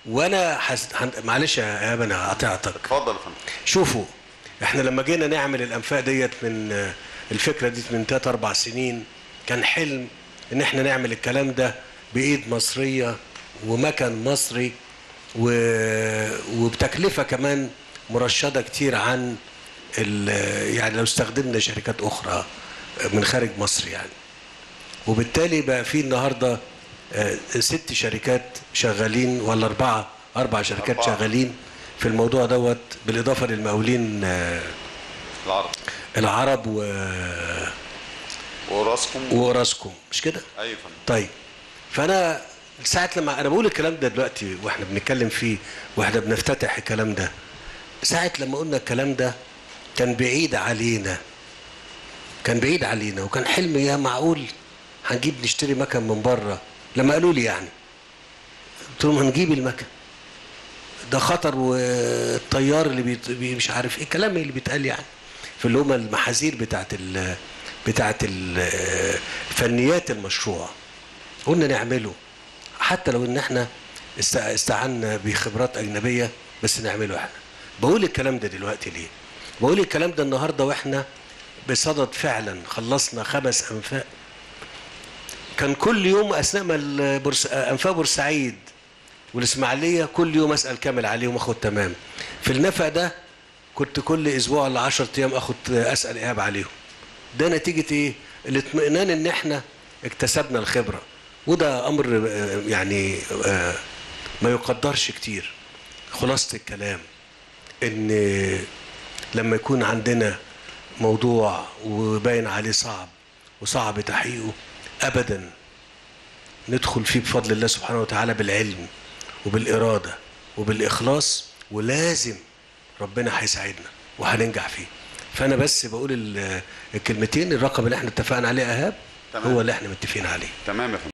وانا حس... هن- معلش يا ايهاب انا قطعتك اتفضل يا فندم شوفوا احنا لما جينا نعمل الانفاق ديت من آه، الفكره دي من 3 4 سنين كان حلم ان احنا نعمل الكلام ده بايد مصريه ومكن مصري و... وبتكلفه كمان مرشده كتير عن ال... يعني لو استخدمنا شركات اخرى من خارج مصر يعني وبالتالي بقى في النهارده آه، ست شركات شغالين ولا اربعه اربع شركات أربعة. شغالين في الموضوع دوت بالاضافه للمقاولين آه، العرض العرب و... وراسكم وراسكم مش كده؟ ايوه يا فندم طيب فانا ساعة لما انا بقول الكلام ده دلوقتي واحنا بنتكلم فيه واحنا بنفتتح الكلام ده ساعة لما قلنا الكلام ده كان بعيد علينا كان بعيد علينا وكان حلم يا معقول هنجيب نشتري مكن من بره لما قالوا لي يعني قلت لهم هنجيب المكن ده خطر والطيار اللي بيت... بي- مش عارف ايه الكلام اللي بيتقال يعني في اللي هم المحاذير بتاعت ال... بتاعت ال... فنيات المشروع قلنا نعمله حتى لو ان احنا است- استعنا بخبرات اجنبيه بس نعمله احنا بقول الكلام ده دلوقتي ليه بقول الكلام ده النهارده واحنا بصدد فعلا خلصنا خمس انفاق كان كل يوم اثناء ما البورس... انفاق بورسعيد والاسماعيليه كل يوم اسال كامل عليهم اخد تمام في النفق ده كنت كل اسبوع ولا 10 ايام اخد اسال ايهاب عليهم ده نتيجه ايه الاطمئنان ان احنا اكتسبنا الخبره وده امر آه، يعني آه، ما يقدرش كتير خلاصه الكلام ان لما يكون عندنا موضوع وباين عليه صعب وصعب تحقيقه ابدا ندخل فيه بفضل الله سبحانه وتعالى بالعلم وبالاراده وبالاخلاص ولازم ربنا هيساعدنا وهننجح فيه فانا بس بقول ال- الكلمتين الرقم اللي احنا اتفقنا عليه ايهاب تمام. هو اللي احنا متفقين عليه تمام يا فندم